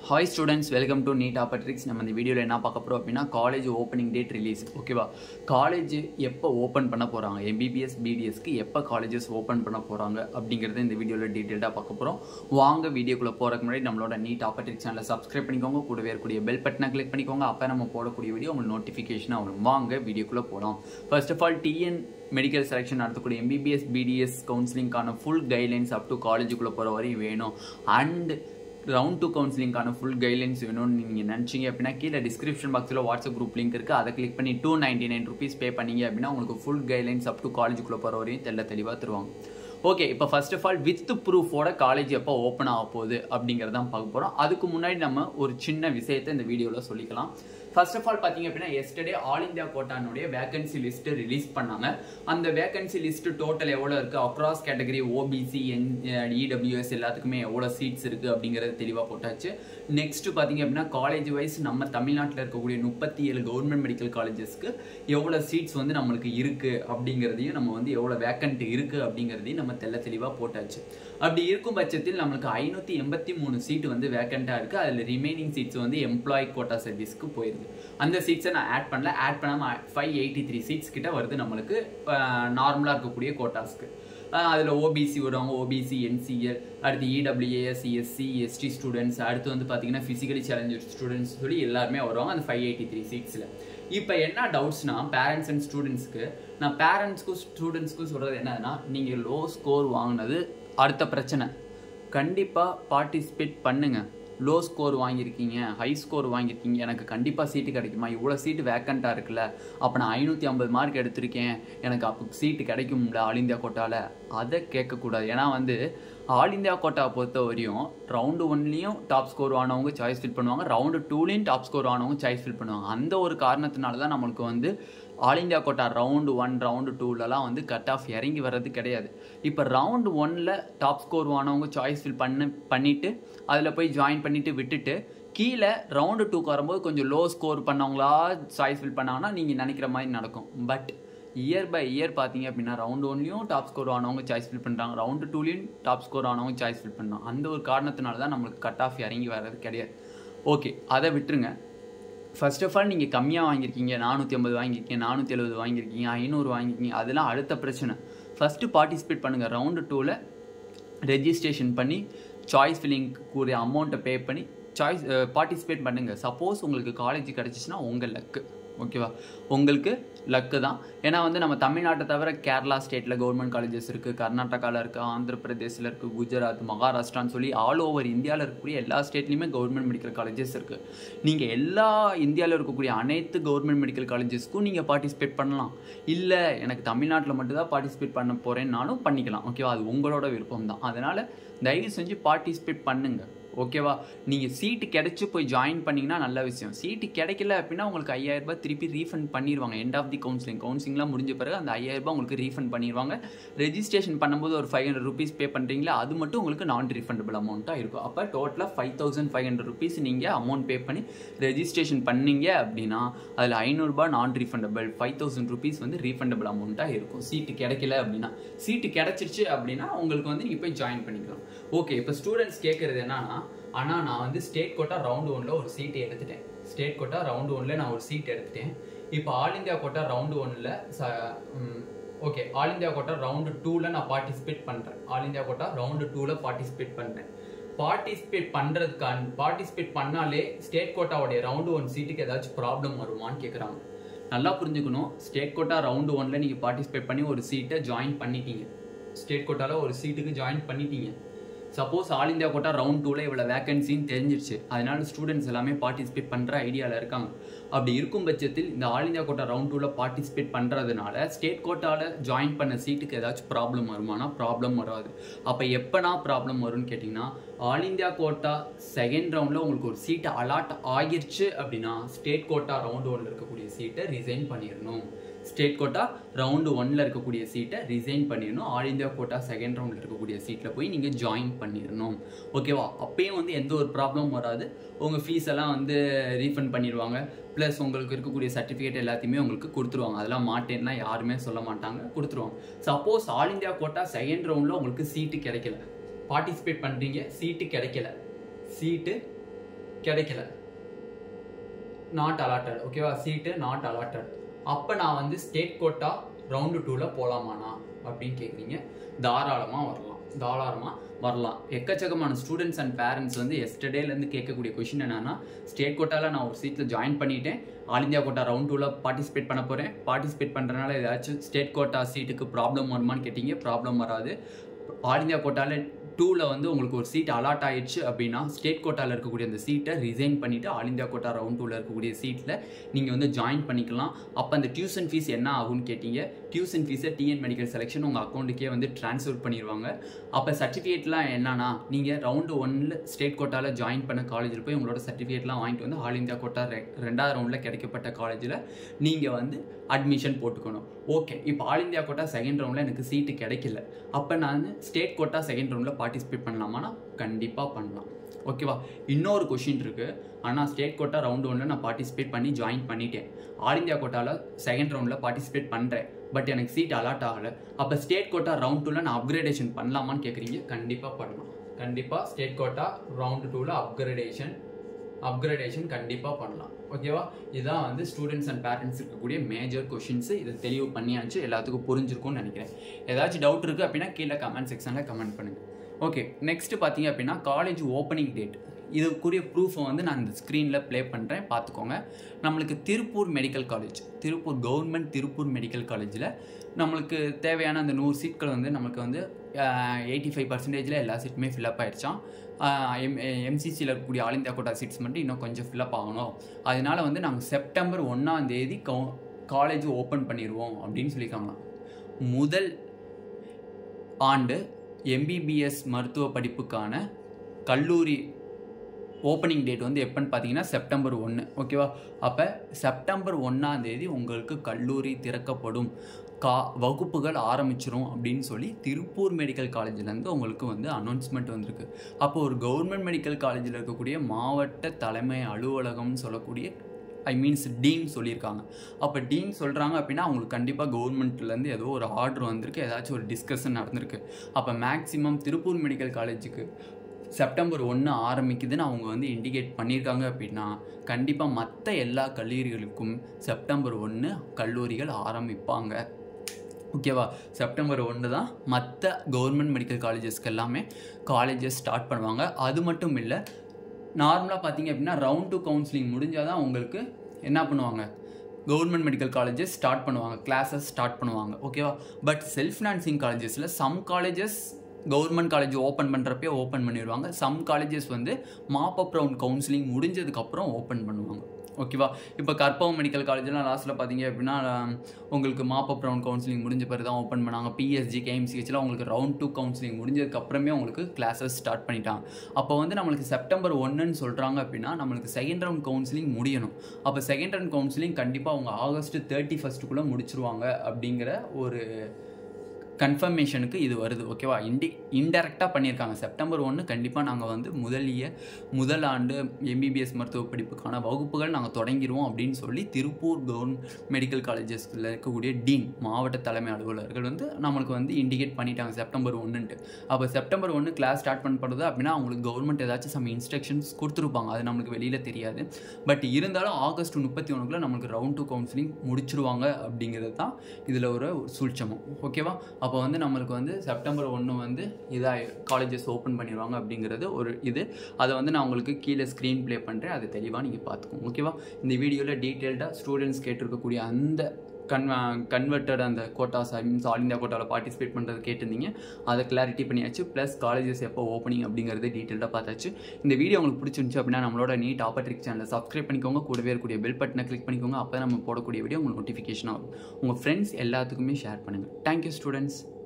hi students welcome to NEET Aptrix நம்ம இந்த வீடியோவில் என்ன பார்க்க போகிறோம் அப்படின்னா காலேஜ் ஓப்பனிங் டேட் ரிலீஸ் ஓகேவா காலேஜ் எப்போ ஓப்பன் பண்ண போகிறாங்க எம்பிபிஎஸ் பிடிஎஸ்க்கு எப்போ காலேஜஸ் ஓப்பன் பண்ண போகிறாங்க அப்படிங்கிறத இந்த வீடியோவில் டீட்டெயிலாக பார்க்க போகிறோம் வாங்க வீடியோக்குள்ளே போகிறதுக்கு முன்னாடி நம்மளோட நீட் ஆப்பட்ரிக்ஸ் சேனலை சப்ஸ்கிரைப் பண்ணிக்கோங்க கூடவே இருக்கக்கூடிய பெல் பட்டனை கிளிக் பண்ணிக்கோங்க அப்போ நம்ம போடக்கூடிய வீடியோ உங்களுக்கு நோட்டிஃபிகேஷனாக வரும் வாங்க வீடியோக்குள்ளே போகலாம் first of all TN medical selection நடத்தக்கூடிய எம்பிபிஎஸ் பிடிஎஸ் கவுன்சிலிங்கான ஃபுல் கைட்லைன்ஸ் அப் டு காலேஜுக்குள்ளே போகிற வரையும் வேணும் அண்ட் ரவுண்ட் டூ கவுன்சிலிங்கான ஃபுல் கைட்லைன்ஸ் வேணும்னு நீங்கள் நினச்சிங்க அப்படின்னா கீழே டிஸ்கிரிப்ஷன் பாக்ஸில் வாட்ஸ்அப் குரூப் லிங்க் இருக்குது அதை கிளிக் பண்ணி two ninety nine rupees pay பண்ணீங்க அப்படின்னா உங்களுக்கு ஃபுல் கைட்லைன்ஸ் அப் டு காலேஜுக்குள்ளே போகிற வரையும் தெல்ல தெளிவாக தருவாங்க ஓகே இப்போ ஃபர்ஸ்ட் ஆஃப் ஆல் வித் ப்ரூஃபோட காலேஜ் எப்போ ஓப்பன் ஆக போகுது அப்படிங்கிறதான் பார்க்க போகிறோம் அதுக்கு முன்னாடி நம்ம ஒரு சின்ன விஷயத்தை இந்த வீடியோவில் சொல்லிக்கலாம் ஃபர்ஸ்ட் ஆஃப் ஆல் பார்த்தீங்க அப்படின்னா எஸ்டர்டே ஆல் இந்தியா கோட்டானுடைய வேகன்சி லிஸ்ட் ரிலீஸ் பண்ணாங்க அந்த வேகன்சி லிஸ்ட் டோட்டல் எவ்வளோ இருக்குது across category OBC and EWS எல்லாத்துக்குமே எவ்வளோ சீட்ஸ் இருக்குது அப்படிங்கிறது தெளிவாக போட்டாச்சு நெக்ஸ்ட் பார்த்தீங்க அப்படின்னா காலேஜ் வைஸ் நம்ம தமிழ்நாட்டில் இருக்கக்கூடிய முப்பத்தி ஏழு கவர்மெண்ட் மெடிக்கல் காலேஜஸ்க்கு எவ்வளோ சீட்ஸ் வந்து நம்மளுக்கு இருக்குது அப்படிங்கிறதையும் நம்ம வந்து எவ்வளோ வேக்கண்ட் இருக்குது அப்படிங்கிறதையும் நம்ம தெல்ல தெளிவாக போட்டாச்சு அப்படி இருக்கும் பட்சத்தில் நம்மளுக்கு ஐநூற்றி எண்பத்தி மூணு சீட்டு வந்து வேக்கண்ட்டாக இருக்குது அதில் ரிமைனிங் சீட்ஸ் வந்து எம்ப்ளாய் கோட்டா சர்வீஸ்க்கு போயிருக்கு அந்த சீட்ஸை நான் ஆட் பண்ணல ஆட் பண்ணாமல் ஃபைவ் எயிட்டி த்ரீ சீட்ஸ் கிட்ட வருது நம்மளுக்கு நார்மலாக இருக்கக்கூடிய கோட்டாஸ்க்கு அதில் ஓபிசி வருவாங்க ஓபிசி என்சிஎல் அடுத்து இடபிள்யூஏஎஸ் எஸ்சி எஸ்டி ஸ்டூடெண்ட்ஸ் அடுத்து வந்து பார்த்தீங்கன்னா ஃபிசிக்கலி சேலஞ்சர் ஸ்டூடெண்ட்ஸ் சொல்லி எல்லாருமே வருவாங்க அந்த ஃபைவ் எயிட்டி த்ரீ சீட்ஸில் இப்போ என்ன டவுட்ஸ்னா பேரண்ட்ஸ் அண்ட் ஸ்டூடெண்ட்ஸ்க்கு நான் பேரண்ட்ஸ்க்கும் ஸ்டூடெண்ட்ஸ்க்கும் சொல்கிறது என்னன்னா நீங்கள் லோ ஸ்கோர் வாங்கினது அடுத்த பிரச்சனை கண்டிப்பாக பார்ட்டிசிபேட் பண்ணுங்கள் லோ ஸ்கோர் வாங்கியிருக்கீங்க ஹை ஸ்கோர் வாங்கியிருக்கீங்க எனக்கு கண்டிப்பாக சீட்டு கிடைக்குமா இவ்வளோ சீட்டு வேக்கண்ட்டாக இருக்குல்ல அப்போ நான் ஐநூற்றி ஐம்பது மார்க் எடுத்திருக்கேன் எனக்கு அப்போ சீட்டு கிடைக்கும்ல ஆல் இந்தியா கோட்டாவில் அதை கேட்கக்கூடாது ஏன்னா வந்து ஆல் இந்தியா கோட்டாவை பொறுத்த வரையும் ரவுண்டு ஒன்லேயும் டாப் ஸ்கோர் ஆனவங்க சாய்ஸ் ஃபில் பண்ணுவாங்க ரவுண்டு டூலேயும் டாப் ஸ்கோர் ஆனவங்க சாய்ஸ் ஃபில் பண்ணுவாங்க அந்த ஒரு காரணத்தினால தான் நம்மளுக்கு வந்து all India quota round one round டூலலாம் வந்து கட் ஆஃப் இறங்கி வர்றது கிடையாது இப்போ ரவுண்டு ஒனில் டாப் ஸ்கோர் ஆனவங்க சாய்ஸ் ஃபில் பண்ண பண்ணிவிட்டு அதில் போய் ஜாயின் பண்ணிவிட்டு விட்டுட்டு கீழே ரவுண்டு டூக்கு வரும்போது கொஞ்சம் லோ ஸ்கோர் பண்ணவங்களா சாய்ஸ் ஃபில் பண்ணாங்கன்னா நீங்கள் நினைக்கிற மாதிரி நடக்கும் பட் இயர் பை இயர் பார்த்தீங்க அப்படின்னா ரவுண்ட் ஒன்லையும் டாப் ஸ்கோர் ஆனவங்க சாய்ஸ் ஃபில் பண்ணுறாங்க ரவுண்டு டூலையும் டாப் ஸ்கோர் ஆனவங்க சாய்ஸ் ஃபில் பண்ணுறாங்க அந்த ஒரு காரணத்தினால தான் நம்மளுக்கு கட் ஆஃப் இறங்கி வர்றது கிடையாது ஓகே அதை விட்டுருங்க ஃபர்ஸ்ட் ஆஃப் ஆல் நீங்கள் கம்மியாக வாங்கியிருக்கீங்க நானூற்றி ஐம்பது வாங்கியிருக்கீங்க நானூற்றி எழுபது வாங்கியிருக்கீங்க ஐநூறு வாங்கியிருக்கீங்க அதெல்லாம் அடுத்த பிரச்சனை ஃபஸ்ட்டு பார்ட்டிசிபேட் பண்ணுங்கள் ரவுண்டு டூவில் ரெஜிஸ்ட்ரேஷன் பண்ணி சாய்ஸ் ஃபில்லிங் கூடிய அமௌண்ட்டை பே பண்ணி சாய்ஸ் பார்ட்டிசிபேட் பண்ணுங்கள் சப்போஸ் உங்களுக்கு காலேஜ் கிடச்சிச்சின்னா உங்கள் லக்கு ஓகேவா உங்களுக்கு லக்கு தான் ஏன்னா வந்து நம்ம தமிழ்நாட்டை தவிர கேரளா ஸ்டேட்டில் கவர்மெண்ட் காலேஜஸ் இருக்குது கர்நாடகாவில் இருக்குது ஆந்திர பிரதேசில் இருக்குது குஜராத் மகாராஷ்டிரான்னு சொல்லி ஆல் ஓவர் இந்தியாவில் இருக்கக்கூடிய எல்லா ஸ்டேட்லேயுமே கவர்மெண்ட் மெடிக்கல் காலேஜஸ் இருக்குது நீங்கள் எல்லா இந்தியாவில் இருக்கக்கூடிய அனைத்து கவர்மெண்ட் மெடிக்கல் காலேஜஸ்க்கும் நீங்கள் பார்ட்டிசிபேட் பண்ணலாம் இல்லை எனக்கு தமிழ்நாட்டில் மட்டும்தான் பார்ட்டிசிபேட் பண்ண போகிறேன்னாலும் பண்ணிக்கலாம் ஓகேவா அது உங்களோட விருப்பம் தான் அதனால் தயவு செஞ்சு பார்ட்டிசிபேட் பண்ணுங்கள் ஓகேவா நீங்கள் சீட்டு கிடச்சி போய் ஜாயின் பண்ணிங்கன்னா நல்ல விஷயம் சீட்டு கிடைக்கல அப்படின்னா உங்களுக்கு ஐயாயிரரூபா திருப்பி ரீஃபண்ட் பண்ணிடுவாங்க எண்ட் ஆஃப் தி கவுன்சிலிங் கவுன்சிலிங்லாம் முடிஞ்ச பிறகு அந்த ஐயாயிரரூபா உங்களுக்கு ரீஃபண்ட் பண்ணிடுவாங்க ரெஜிஸ்ட்ரேஷன் பண்ணும்போது ஒரு ஃபைவ் ஹண்ட்ரட் ருபீஸ் பே பண்ணுறீங்களா அது மட்டும் உங்களுக்கு நான் ரீஃபண்டபிள் அமௌண்ட்டாக இருக்கும் அப்போ டோட்டலாக five thousand five hundred rupees நீங்கள் அமௌண்ட் பே பண்ணி ரெஜிஸ்ட்ரேஷன் பண்ணீங்க அப்படின்னா அதில் ஐநூறுரூபா non refundable five thousand rupees வந்து ரீஃபண்டபிள் அமௌண்ட்டாக இருக்கும் சீட்டு கிடைக்கல அப்படின்னா சீட்டு கிடச்சிருச்சு அப்படின்னா உங்களுக்கு வந்து நீங்கள் போய் ஜாயின் பண்ணிக்கலாம் ஓகே இப்போ ஸ்டூடெண்ட்ஸ் கேட்குறது என்னன்னா ஆனால் நான் வந்து ஸ்டேட் கோட்டா ரவுண்டு ஒனில் ஒரு சீட்டை எடுத்துட்டேன் ஸ்டேட் கோட்டா ரவுண்டு ஒனில் நான் ஒரு சீட் எடுத்துட்டேன் இப்போ ஆல் இந்தியா கோட்டா ரவுண்டு ஒனில் ச okay all India quota round டூவில் நான் பார்ட்டிசிபேட் பண்ணுறேன் ஆல் இந்தியா கோட்டா ரவுண்டு டூவில் பார்ட்டிசிபேட் பண்ணுறேன் பார்ட்டிசிபேட் பண்ணுறதுக்கான பார்ட்டிசிபேட் பண்ணாலே ஸ்டேட் கோட்டாவுடைய ரவுண்டு ஒன் சீட்டுக்கு ஏதாச்சும் ப்ராப்ளம் வருமான்னு கேட்குறாங்க நல்லா புரிஞ்சுக்கணும் ஸ்டேட் கோட்டா ரவுண்டு ஒனில் நீங்கள் பார்ட்டிசிபேட் பண்ணி ஒரு சீட்டை ஜாயின் பண்ணிட்டீங்க ஸ்டேட் கோட்டாவில் ஒரு சீட்டுக்கு ஜாயின் பண்ணிட்டீங்க suppose all India quota round டூவில் இவ்வளோ வேகன்சின்னு தெரிஞ்சிருச்சு அதனால ஸ்டூடெண்ட்ஸ் எல்லாமே பார்ட்டிசிபேட் பண்ணுற ஐடியாவில் இருக்காங்க அப்படி இருக்கும் பட்சத்தில் இந்த ஆல் இந்தியா கோட்டா ரவுண்ட் டூவில் பார்ட்டிசிபேட் பண்ணுறதுனால ஸ்டேட் கோட்டாவில் ஜாயின் பண்ண சீட்டுக்கு ஏதாச்சும் ப்ராப்ளம் வருமானா ப்ராப்ளம் வராது அப்போ எப்போனா ப்ராப்ளம் வரும்னு கேட்டிங்கன்னா ஆல் இந்தியா கோட்டா செகண்ட் ரவுண்டில் உங்களுக்கு ஒரு சீட்டு அலாட் ஆகிருச்சு அப்படின்னா ஸ்டேட் கோட்டா ரவுண்ட் ஒன்றில் இருக்கக்கூடிய சீட்டை ரிசைன் பண்ணிடணும் ஸ்டேட் கோட்டா ரவுண்டு ஒன்ல இருக்கக்கூடிய சீட்டை ரிசைன் பண்ணிடணும் ஆல் இந்தியா கோட்டா செகண்ட் ரவுண்டில் இருக்கக்கூடிய சீட்டில் போய் நீங்கள் ஜாயின் பண்ணிடணும் ஓகேவா அப்பயும் வந்து எந்த ஒரு ப்ராப்ளமும் வராது உங்கள் ஃபீஸ் எல்லாம் வந்து ரீஃபண்ட் பண்ணிடுவாங்க ப்ளஸ் உங்களுக்கு இருக்கக்கூடிய சர்டிஃபிகேட் எல்லாத்தையுமே உங்களுக்கு கொடுத்துருவாங்க அதெல்லாம் மாட்டேன்னா யாருமே சொல்ல மாட்டாங்க கொடுத்துருவாங்க suppose all India quota second ரவுண்டில் உங்களுக்கு சீட்டு கிடைக்கல பார்ட்டிசிபேட் பண்ணுறீங்க சீட்டு கிடைக்கல சீட்டு கிடைக்கல நாட் அலாட்டட் ஓகேவா சீட்டு நாட் அலாட்டட் அப்போ நான் வந்து ஸ்டேட் கோட்டா ரவுண்டு டூவில் போகலாமாண்ணா அப்படின்னு கேட்குறீங்க தாராளமாக வரலாம் தாராளமாக வரலாம் எக்கச்சக்கமான ஸ்டூடெண்ட்ஸ் அண்ட் பேரண்ட்ஸ் வந்து எஸ்டர்டேலேருந்து கேட்கக்கூடிய கொஷின் என்னன்னா ஸ்டேட் கோட்டாவில் நான் ஒரு சீட்டில் ஜாயின் பண்ணிட்டேன் ஆல் இந்தியா கோட்டா ரவுண்ட் டூவில் பார்ட்டிசிபேட் பண்ண போகிறேன் பார்ட்டிசிபேட் பண்ணுறதுனால ஏதாச்சும் ஸ்டேட் கோட்டா சீட்டுக்கு ப்ராப்ளம் வருமான்னு கேட்டிங்க ப்ராப்ளம் வராது ஆல் இந்தியா கோட்டாவில் டூவில் வந்து உங்களுக்கு ஒரு சீட் அலாட் ஆயிடுச்சு அப்படின்னா ஸ்டேட் கோட்டாவில் இருக்கக்கூடிய அந்த சீட்டை ரிசைன் பண்ணிவிட்டு ஆல் இந்தியா கோட்டா ரவுண்ட் டூவில் இருக்கக்கூடிய சீட்டில் நீங்கள் வந்து ஜாயின் பண்ணிக்கலாம் அப்போ அந்த டியூஷன் ஃபீஸ் என்ன ஆகும்னு கேட்டீங்க டியூஷன் ஃபீஸை டிஎன் மெடிக்கல் செலெக்ஷன் உங்கள் அக்கௌண்ட்டுக்கே வந்து ட்ரான்ஸ்ஃபர் பண்ணிடுவாங்க அப்போ சர்டிஃபிகேட்லாம் என்னன்னா நீங்கள் ரவுண்டு ஒன்னில் ஸ்டேட் கோட்டாவில் ஜாயின் பண்ண காலேஜில் போய் உங்களோட சர்டிஃபிகேட்லாம் வாங்கிட்டு வந்து ஆல் இந்தியா கோட்டா ரெ ரெண்டாவது ரவுண்டில் கிடைக்கப்பட்ட காலேஜில் நீங்கள் வந்து அட்மிஷன் போட்டுக்கணும் ஓகே இப்போ ஆல் இந்தியா கோட்டா செகண்ட் ரவுண்டில் எனக்கு சீட்டு கிடைக்கல அப்போ நான் ஸ்டேட் கோட்டா செகண்ட் ரவுண்டில் பார்ட்டிசிபேட் பண்ணலாமான்னா கண்டிப்பாக பண்ணலாம் ஓகேவா இன்னொரு கொஷின் இருக்குது ஆனால் ஸ்டேட் கோட்டா ரவுண்ட் ஒன்றில் நான் பார்ட்டிசிபேட் பண்ணி ஜாயின் பண்ணிட்டேன் ஆல் இந்தியா கோட்டாவில் செகண்ட் ரவுண்டில் பார்ட்டிசிபேட் பண்ணுறேன் பட் எனக்கு சீட் அலாட் ஆகலை அப்போ ஸ்டேட் கோட்டா ரவுண்ட் டூவில் நான் அப்கிரேடேஷன் பண்ணலாமான்னு கேட்குறீங்க கண்டிப்பாக பண்ணலாம் கண்டிப்பாக ஸ்டேட் கோட்டா ரவுண்ட் டூவில் அப்கிரேடேஷன் அப்கிரேடேஷன் கண்டிப்பாக பண்ணலாம் ஓகேவா இதுதான் வந்து ஸ்டூடெண்ட்ஸ் அண்ட் பேரண்ட்ஸ் இருக்கக்கூடிய மேஜர் கொஷின்ஸ் இதை தெளிவு பண்ணியாச்சு எல்லாத்துக்கும் புரிஞ்சிருக்கும்னு நினைக்கிறேன் ஏதாச்சும் டவுட் இருக்குது அப்படின்னா கீழே கமெண்ட் செக்ஷனில் கமெண்ட் பண்ணுங்கள் ஓகே நெக்ஸ்ட் பார்த்தீங்க அப்படின்னா காலேஜ் ஓப்பனிங் டேட் இதுக்குரிய ப்ரூஃபை வந்து நான் இந்த ஸ்க்ரீனில் ப்ளே பண்ணுறேன் பார்த்துக்கோங்க நம்மளுக்கு Tiruppur medical college Tiruppur government Tiruppur medical காலேஜில் நம்மளுக்கு தேவையான அந்த நூறு சீட்கள் வந்து நமக்கு வந்து எயிட்டி ஃபைவ் பர்சன்டேஜில் எல்லா சீட்டுமே ஃபில்அப் ஆயிடுச்சான் எம் எம்சிசியில் இருக்கக்கூடிய ஆல் இந்தியா கோட்டா சீட்ஸ் மட்டும் இன்னும் கொஞ்சம் ஃபில்அப் ஆகணும் அதனால வந்து நாங்கள் செப்டம்பர் ஒன்றாம் தேதி கவு காலேஜ் ஓப்பன் பண்ணிடுவோம் அப்படின்னு சொல்லியிருக்காங்க முதல் ஆண்டு எம்பிபிஎஸ் மருத்துவ படிப்புக்கான கல்லூரி ஓப்பனிங் டேட் வந்து எப்போன்னு பார்த்தீங்கன்னா செப்டம்பர் ஒன்று ஓகேவா அப்போ செப்டம்பர் ஒன்றாம் தேதி உங்களுக்கு கல்லூரி திறக்கப்படும் கா வகுப்புகள் ஆரம்பிச்சிரும் அப்படின்னு சொல்லி திருப்பூர் மெடிக்கல் காலேஜ்லேருந்து உங்களுக்கு வந்து அனௌன்ஸ்மெண்ட் வந்திருக்கு அப்போ ஒரு கவர்மெண்ட் மெடிக்கல் காலேஜில் இருக்கக்கூடிய மாவட்ட தலைமை அலுவலகம்னு சொல்லக்கூடிய ஐ மீன்ஸ் டீன் சொல்லியிருக்காங்க அப்போ டீன் சொல்கிறாங்க அப்படின்னா அவங்களுக்கு கண்டிப்பாக கவர்மெண்ட்லேருந்து ஏதோ ஒரு ஆர்டர் வந்திருக்கு ஏதாச்சும் ஒரு டிஸ்கஷன் நடந்திருக்கு அப்போ மேக்ஸிமம் திருப்பூர் மெடிக்கல் காலேஜுக்கு செப்டம்பர் ஒன்று ஆரம்பிக்குதுன்னு அவங்க வந்து இண்டிகேட் பண்ணியிருக்காங்க அப்படின்னா கண்டிப்பாக மற்ற எல்லா கல்லூரிகளுக்கும் செப்டம்பர் ஒன்று கல்லூரிகள் ஆரம்பிப்பாங்க ஓகேவா செப்டம்பர் ஒன்று தான் மற்ற கவர்மெண்ட் மெடிக்கல் காலேஜஸ்க்கு எல்லாமே காலேஜஸ் ஸ்டார்ட் பண்ணுவாங்க அது மட்டும் இல்லை நார்மலாக பார்த்தீங்க அப்படின்னா ரவுண்ட் டூ கவுன்சிலிங் முடிஞ்சால் தான் உங்களுக்கு என்ன பண்ணுவாங்க கவர்மெண்ட் மெடிக்கல் காலேஜஸ் ஸ்டார்ட் பண்ணுவாங்க கிளாஸஸ் ஸ்டார்ட் பண்ணுவாங்க ஓகேவா பட் செல்ஃப் ஃபினான்சிங் காலேஜஸில் some colleges government college open பண்ணுறப்பே ஓப்பன் பண்ணிடுவாங்க சம் காலேஜஸ் வந்து மாப் அப் ரவுண்ட் கவுன்சிலிங் முடிஞ்சதுக்கப்புறம் ஓப்பன் பண்ணுவாங்க ஓகேவா இப்போ கற்பகம் மெடிக்கல் காலேஜ்லாம் லாஸ்ட்டில் பார்த்தீங்க அப்படின்னா உங்களுக்கு மாப் அப் ரவுண்ட் கவுன்சிலிங் முடிஞ்ச பிறகு தான் ஓப்பன் பண்ணாங்க பிஎஸ்ஜி கேஎம்சிஹெச்லாம் உங்களுக்கு ரவுண்ட் டூ கவுன்சிலிங் முடிஞ்சதுக்கு அப்புறமே உங்களுக்கு கிளாஸஸ் ஸ்டார்ட் பண்ணிட்டாங்க அப்போ வந்து நம்மளுக்கு செப்டம்பர் ஒன்றுன்னு சொல்கிறாங்க அப்படின்னா நம்மளுக்கு செகண்ட் ரவுண்ட் கவுன்சிலிங் முடியணும் அப்போ செகண்ட் ரவுண்ட் கவுன்சிலிங் கண்டிப்பாக அவங்க ஆகஸ்ட் தேர்ட்டி ஃபஸ்ட்டுக்குள்ளே முடிச்சிருவாங்க அப்படிங்கிற ஒரு கன்ஃபர்மேஷனுக்கு இது வருது ஓகேவா இன்டி இன்டெரக்டாக பண்ணியிருக்காங்க செப்டம்பர் ஒன்று கண்டிப்பாக நாங்கள் வந்து முதலிய முதல் ஆண்டு எம்பிபிஎஸ் மருத்துவ படிப்புக்கான வகுப்புகள் நாங்கள் தொடங்கிடுவோம் அப்படின்னு சொல்லி திருப்பூர் கவர்மெண்ட் மெடிக்கல் காலேஜஸில் இருக்கக்கூடிய டீன் மாவட்ட தலைமை அலுவலர்கள் வந்து நம்மளுக்கு வந்து இண்டிகேட் பண்ணிட்டாங்க செப்டம்பர் ஒன்றுன்ட்டு அப்போ செப்டம்பர் ஒன்று கிளாஸ் ஸ்டார்ட் பண்ணப்படுது அப்படின்னா அவங்களுக்கு கவர்மெண்ட் ஏதாச்சும் சம் இன்ஸ்ட்ரக்ஷன்ஸ் கொடுத்துருப்பாங்க அது நம்மளுக்கு வெளியில் தெரியாது பட் இருந்தாலும் ஆகஸ்ட் முப்பத்தி ஒன்றுக்குள்ள நம்மளுக்கு ரவுண்ட் டூ கவுன்சிலிங் முடிச்சிருவாங்க அப்படிங்கிறது தான் இதில் ஒரு சூழ்ச்சமம் ஓகேவா அப்போ வந்து நம்மளுக்கு வந்து செப்டம்பர் ஒன்று வந்து இதாக காலேஜஸ் ஓப்பன் பண்ணிடுவாங்க அப்படிங்கிறது ஒரு இது அதை வந்து நான் உங்களுக்கு கீழே ஸ்க்ரீன் ப்ளே பண்ணுறேன் அது தெளிவாக நீங்கள் பார்த்துக்கோங்க ஓகேவா இந்த வீடியோவில் டீட்டெயில்டாக ஸ்டூடெண்ட்ஸ் கேட்டிருக்கக்கூடிய அந்த கன் கன்வெர்ட்டட் அந்த quotas I means all India கோட்டாவில் பார்ட்டிசிபேட் பண்ணுறது கேட்டிருந்தீங்க அதை கிளாரிட்டி பண்ணியாச்சு ப்ளஸ் காலேஜஸ் எப்போ ஓப்பனிங் அப்படிங்கிறது டீட்டெயிலாக பார்த்தாச்சு இந்த வீடியோ உங்களுக்கு பிடிச்சிருந்துச்சு அப்படின்னா நம்மளோட நீட் ஆப்பர்ட்ரிக் சேனலை சப்ஸ்கிரைப் பண்ணிக்கோங்க கூடவே இருக்கக்கூடிய பெல் பட்டனை கிளிக் பண்ணிக்கோங்க அப்போ நம்ம போடக்கூடிய வீடியோ உங்களுக்கு நோட்டிஃபிகேஷன் ஆகும் உங்கள் ஃப்ரெண்ட்ஸ் எல்லாத்துக்குமே ஷேர் பண்ணுங்கள் தேங்க்யூ ஸ்டூடெண்ட்ஸ்